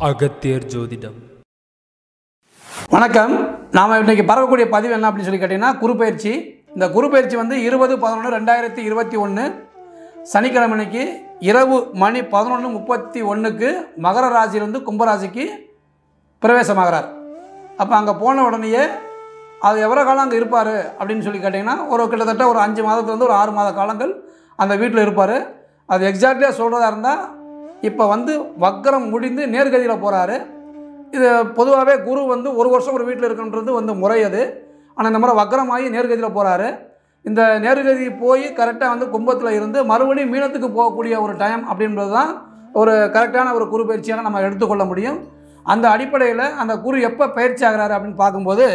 அகத்தியர் ஜோதிடம் வணக்கம் நாம் இன்றைக்கி பரவக்கூடிய பதிவு என்ன அப்படின்னு சொல்லி கேட்டிங்கன்னா குருப்பெயர்ச்சி இந்த குருப்பெயர்ச்சி வந்து இருபது பதினொன்று ரெண்டாயிரத்தி இருபத்தி ஒன்று சனிக்கிழமை அன்னைக்கு இரவு மணி பதினொன்று முப்பத்தி ஒன்றுக்கு மகர ராசியிலிருந்து கும்பராசிக்கு பிரவேசமாகிறார் அப்போ அங்கே போன உடனேயே அது எவ்வளோ காலம் அங்கே இருப்பார் அப்படின்னு சொல்லி கேட்டிங்கன்னா ஒரு கிட்டத்தட்ட ஒரு அஞ்சு மாதத்துலேருந்து ஒரு ஆறு மாத காலங்கள் அந்த வீட்டில் இருப்பார் அது எக்ஸாக்ட்லியாக சொல்கிறதா இருந்தால் இப்போ வந்து வக்கரம் முடிந்து நேர்கதியில் போகிறாரு இது பொதுவாகவே குரு வந்து ஒரு வருஷம் ஒரு வீட்டில் இருக்குன்றது வந்து முறை அது ஆனால் இந்த முறை வக்கரமாகி நேர்கதியில் போகிறாரு இந்த நேர்கதி போய் கரெக்டாக வந்து கும்பத்தில் இருந்து மறுபடியும் மீனத்துக்கு போகக்கூடிய ஒரு டைம் அப்படின்றது தான் ஒரு கரெக்டான ஒரு குரு பயிற்சியாக நம்ம எடுத்துக்கொள்ள முடியும் அந்த அடிப்படையில் அந்த குரு எப்போ பயிற்சி ஆகிறாரு அப்படின்னு பார்க்கும்போது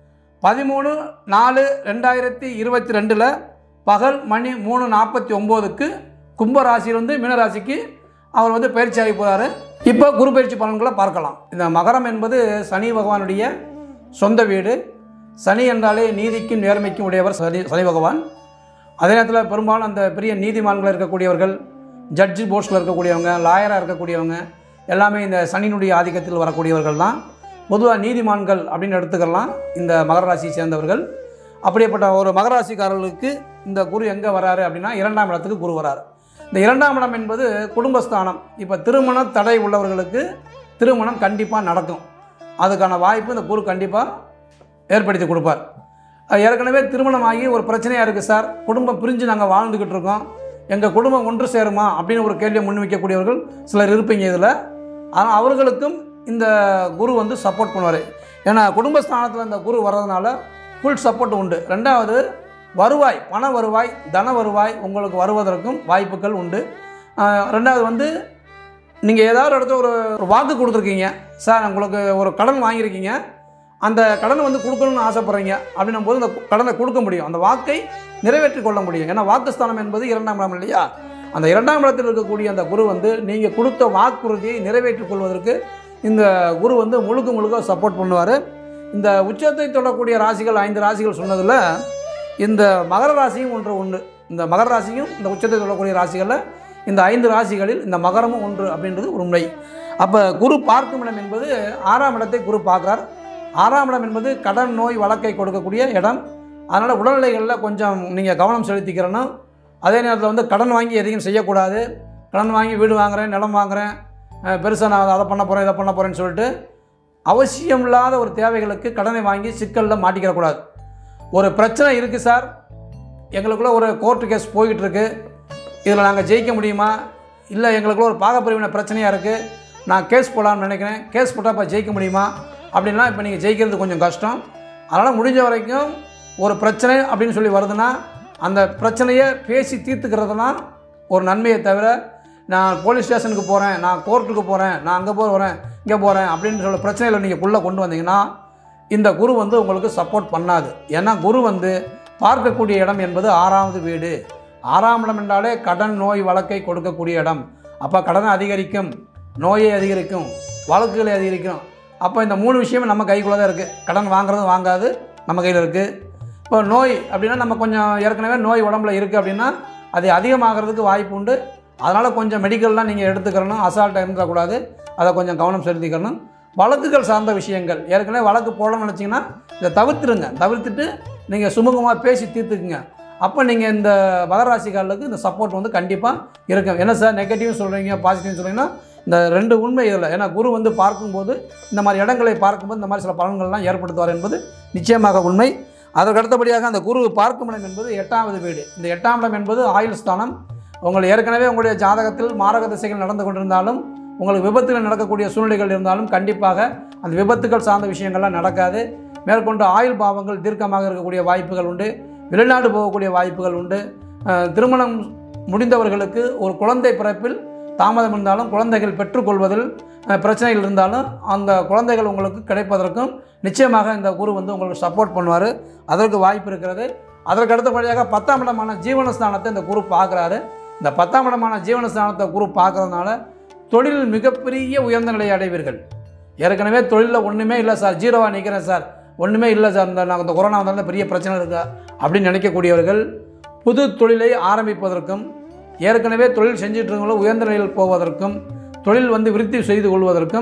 பதிமூணு நாலு ரெண்டாயிரத்தி இருபத்தி ரெண்டில் பகல் மணி மூணு நாற்பத்தி ஒம்போதுக்கு கும்பராசியிலிருந்து மீனராசிக்கு அவர் வந்து பயிற்சி ஆகி போகிறாரு இப்போ குரு பயிற்சி பலன்களை பார்க்கலாம் இந்த மகரம் என்பது சனி பகவானுடைய சொந்த வீடு சனி என்றாலே நீதிக்கும் நேர்மைக்கும் உடையவர் சனி சனி பகவான் அதே நேரத்தில் பெரும்பாலும் அந்த பெரிய நீதிமான்கள் இருக்கக்கூடியவர்கள் ஜட்ஜி போஸ்ட்டில் இருக்கக்கூடியவங்க லாயராக இருக்கக்கூடியவங்க எல்லாமே இந்த சனியினுடைய ஆதிக்கத்தில் வரக்கூடியவர்கள் தான் பொதுவாக நீதிமான்கள் அப்படின்னு எடுத்துக்கலாம் இந்த மகர ராசியை சேர்ந்தவர்கள் அப்படிப்பட்ட ஒரு மகர ராசிக்காரர்களுக்கு இந்த குரு எங்கே வராரு அப்படின்னா இரண்டாம் இடத்துக்கு குரு வராரு இந்த இரண்டாம் இடம் என்பது குடும்பஸ்தானம் இப்போ திருமண தடை உள்ளவர்களுக்கு திருமணம் கண்டிப்பாக நடக்கும் அதுக்கான வாய்ப்பு இந்த குரு கண்டிப்பாக ஏற்படுத்தி கொடுப்பார் அஹ் ஏற்கனவே திருமணமாகி ஒரு பிரச்சனையாக இருக்குது சார் குடும்பம் பிரிஞ்சு நாங்கள் வாழ்ந்துக்கிட்டு இருக்கோம் எங்கள் குடும்பம் ஒன்று சேருமா அப்படின்னு ஒரு கேள்வியை முன்வைக்கக்கூடியவர்கள் சிலர் இருப்பீங்க இதில் ஆனால் அவர்களுக்கும் இந்த குரு வந்து சப்போர்ட் பண்ணுவார் ஏன்னா குடும்பஸ்தானத்தில் இந்த குரு வர்றதுனால ஃபுல் சப்போர்ட் உண்டு ரெண்டாவது வருவாய் பண வருவாய் தன வருவாய் உங்களுக்கு வருவதற்கும் வாய்ப்புகள் உண்டு அஹ் ரெண்டாவது வந்து நீங்கள் ஏதாவது ஒரு இடத்துல ஒரு ஒரு வாக்கு கொடுத்துருக்கீங்க சார் உங்களுக்கு ஒரு கடன் வாங்கியிருக்கீங்க அந்த கடனை வந்து கொடுக்கணும்னு ஆசைப்பட்றீங்க அப்படின்னும் போது அந்த கடனை கொடுக்க முடியும் அந்த வாக்கை நிறைவேற்றி கொள்ள முடியும் ஏன்னா வாக்குஸ்தானம் என்பது இரண்டாம் இடம் இல்லையா அந்த இரண்டாம் இடத்தில் இருக்கக்கூடிய அந்த குரு வந்து நீங்கள் கொடுத்த வாக்குறுதியை நிறைவேற்றிக் கொள்வதற்கு இந்த குரு வந்து முழுக்க முழுக்க சப்போர்ட் பண்ணுவார் இந்த உச்சத்தை தொடக்கூடிய ராசிகள் ஐந்து ராசிகள் சொன்னதில் இந்த மகர ராசியும் ஒன்று ஒன்று இந்த மகர ராசியும் இந்த உச்சத்தை தொடக்கூடிய ராசிகளில் இந்த ஐந்து ராசிகளில் இந்த மகரமும் ஒன்று அப்படின்றது ஒரு உண்மை அப்போ குரு பார்க்கும் இடம் என்பது ஆறாம் இடத்தை குரு பார்க்குறார் ஆறாம் இடம் என்பது கடன் நோய் வழக்கை கொடுக்கக்கூடிய இடம் அதனால் உடல்நிலைகளில் கொஞ்சம் நீங்கள் கவனம் செலுத்திக்கிறணும் அதே நேரத்தில் வந்து கடன் வாங்கி எதையும் செய்யக்கூடாது கடன் வாங்கி வீடு வாங்குறேன் நிலம் வாங்குறேன் பெருசாக நான் அதை பண்ண போகிறேன் இதை பண்ண போகிறேன்னு சொல்லிட்டு அவசியம் இல்லாத ஒரு தேவைகளுக்கு கடனை வாங்கி சிக்கலில் மாட்டிக்கிறக்கூடாது ஒரு பிரச்சனை இருக்குது சார் எங்களுக்குள்ள ஒரு கோர்ட்டு கேஸ் போய்கிட்டு இருக்கு இதில் நாங்கள் ஜெயிக்க முடியுமா இல்லை எங்களுக்குள்ள ஒரு பாகப்பிரிவினை பிரச்சனையாக இருக்குது நான் கேஸ் போடலான்னு நினைக்கிறேன் கேஸ் போட்டால் இப்போ ஜெயிக்க முடியுமா அப்படின்லாம் இப்போ நீங்கள் ஜெயிக்கிறது கொஞ்சம் கஷ்டம் அதனால் முடிஞ்ச வரைக்கும் ஒரு பிரச்சனை அப்படின்னு சொல்லி வருதுன்னா அந்த பிரச்சனையை பேசி தீர்த்துக்கிறது தான் ஒரு நன்மையை தவிர நான் போலீஸ் ஸ்டேஷனுக்கு போகிறேன் நான் கோர்ட்டுக்கு போகிறேன் நான் அங்கே போகிறேன் இங்கே போகிறேன் அப்படின்னு சொல்ல பிரச்சனைகளை நீங்கள் உள்ளே கொண்டு வந்தீங்கன்னா இந்த குரு வந்து உங்களுக்கு சப்போர்ட் பண்ணாது ஏன்னா குரு வந்து பார்க்கக்கூடிய இடம் என்பது ஆறாவது வீடு ஆறாம் இடம் என்றாலே கடன் நோய் வழக்கை கொடுக்கக்கூடிய இடம் அப்போ கடனை அதிகரிக்கும் நோயை அதிகரிக்கும் வழக்குகளை அதிகரிக்கும் அப்போ இந்த மூணு விஷயமும் நம்ம கைக்குள்ளே தான் இருக்குது கடன் வாங்குறது வாங்காது நம்ம கையில் இருக்குது இப்போ நோய் அப்படின்னா நம்ம கொஞ்சம் ஏற்கனவே நோய் உடம்புல இருக்குது அப்படின்னா அது அதிகமாகிறதுக்கு வாய்ப்பு உண்டு அதனால் கொஞ்சம் மெடிக்கல்லாம் நீங்கள் எடுத்துக்கிறணும் அசால்ட்டாக இருந்துடக்கூடாது அதை கொஞ்சம் கவனம் செலுத்திக்கணும் வழக்குகள் சார்ந்த விஷயங்கள் ஏற்கனவே வழக்கு போடணும்னு நினச்சிங்கன்னா இதை தவிர்த்துருங்க தவிர்த்துட்டு நீங்கள் சுமூகமாக பேசி தீர்த்துக்குங்க அப்போ நீங்கள் இந்த மகராசிக்காரர்களுக்கு இந்த சப்போர்ட் வந்து கண்டிப்பாக இருக்கும் என்ன சார் நெகட்டிவ் சொல்கிறீங்க பாசிட்டிவ் சொல்கிறீங்கன்னா இந்த ரெண்டு உண்மை இதில் ஏன்னா குரு வந்து பார்க்கும்போது இந்த மாதிரி இடங்களை பார்க்கும்போது இந்த மாதிரி சில பலன்கள்லாம் ஏற்படுத்துவார் என்பது நிச்சயமாக உண்மை அதற்கு அடுத்தபடியாக அந்த குரு பார்க்கும் இடம் என்பது எட்டாவது வீடு இந்த எட்டாம் இடம் என்பது ஆயுள் ஸ்தானம் உங்கள் ஏற்கனவே உங்களுடைய ஜாதகத்தில் மாரக திசைகள் நடந்து கொண்டிருந்தாலும் உங்களுக்கு விபத்துகள் நடக்கக்கூடிய சூழ்நிலைகள் இருந்தாலும் கண்டிப்பாக அந்த விபத்துகள் சார்ந்த விஷயங்கள்லாம் நடக்காது மேற்கொண்டு ஆயுள் பாவங்கள் தீர்க்கமாக இருக்கக்கூடிய வாய்ப்புகள் உண்டு வெளிநாடு போகக்கூடிய வாய்ப்புகள் உண்டு அஹ், திருமணம் முடிந்தவர்களுக்கு ஒரு குழந்தை பிறப்பில் தாமதம் இருந்தாலும் குழந்தைகள் பெற்றுக்கொள்வதில் அஹ், பிரச்சனைகள் இருந்தாலும் அந்த குழந்தைகள் உங்களுக்கு கிடைப்பதற்கும் நிச்சயமாக இந்த குரு வந்து உங்களுக்கு சப்போர்ட் பண்ணுவார் அதற்கு வாய்ப்பு இருக்கிறது அதற்கு அடுத்தபடியாக பத்தாம் இடமான ஜீவனஸ்தானத்தை இந்த குரு பார்க்குறாரு இந்த பத்தாம் இடமான ஜீவனஸ்தானத்தை குரு பார்க்கறதுனால தொழிலில் மிகப்பெரிய உயர்ந்த நிலையை அடைவீர்கள் ஏற்கனவே தொழிலில் ஒன்றுமே இல்லை சார் ஜீரோவாக நிற்கிறேன் சார் ஒன்றுமே இல்லை சார் இந்த நான் இந்த கொரோனா வந்தாலும் பெரிய பிரச்சனை இருக்கா அப்படின்னு நினைக்கக்கூடியவர்கள் புது தொழிலை ஆரம்பிப்பதற்கும் ஏற்கனவே தொழில் செஞ்சுட்டு இருக்கவங்களும் உயர்ந்த நிலையில் போவதற்கும் தொழில் வந்து விருத்தி செய்து கொள்வதற்கும்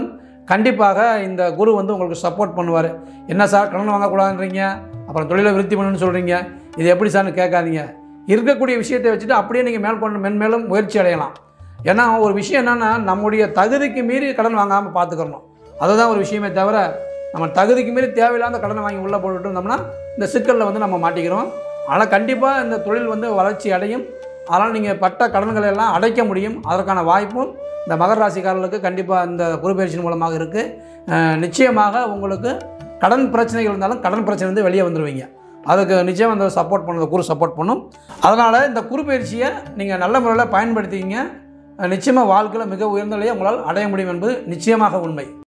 கண்டிப்பாக இந்த குரு வந்து உங்களுக்கு சப்போர்ட் பண்ணுவார் என்ன சார் கடன் வாங்கக்கூடாதுன்றீங்க அப்புறம் தொழிலை விருத்தி பண்ணணும்னு சொல்கிறீங்க இது எப்படி சார்னு கேட்காதீங்க இருக்கக்கூடிய விஷயத்தை வச்சுட்டு அப்படியே நீங்கள் மேற்கொண்டு மென்மேலும் முயற்சி அடையலாம் ஏன்னா ஒரு விஷயம் என்னென்னா நம்முடைய தகுதிக்கு மீறி கடன் வாங்காமல் பார்த்துக்கணும் அதுதான் ஒரு விஷயமே தவிர நம்ம தகுதிக்கு மீறி தேவையில்லாத கடனை வாங்கி உள்ளே போட்டுட்டு இருந்தோம்னா இந்த சிக்கலில் வந்து நம்ம மாட்டிக்கிறோம் ஆனால் கண்டிப்பாக இந்த தொழில் வந்து வளர்ச்சி அடையும் அதனால் நீங்கள் பட்ட கடன்களை எல்லாம் அடைக்க முடியும் அதற்கான வாய்ப்பும் இந்த மகர ராசிக்காரர்களுக்கு கண்டிப்பாக இந்த குருபெயர்ச்சியின் மூலமாக இருக்குது நிச்சயமாக உங்களுக்கு கடன் பிரச்சனைகள் இருந்தாலும் கடன் பிரச்சனை வந்து வெளியே வந்துடுவீங்க அதுக்கு நிச்சயம் அந்த சப்போர்ட் பண்ணுறது குரு சப்போர்ட் பண்ணும் அதனால் இந்த குரு பயிற்சியை நீங்கள் நல்ல முறையில் பயன்படுத்திக்கிங்க நிச்சயமாக வாழ்க்கையில் மிக உயர்ந்த நிலையை உங்களால் அடைய முடியும் என்பது நிச்சயமாக உண்மை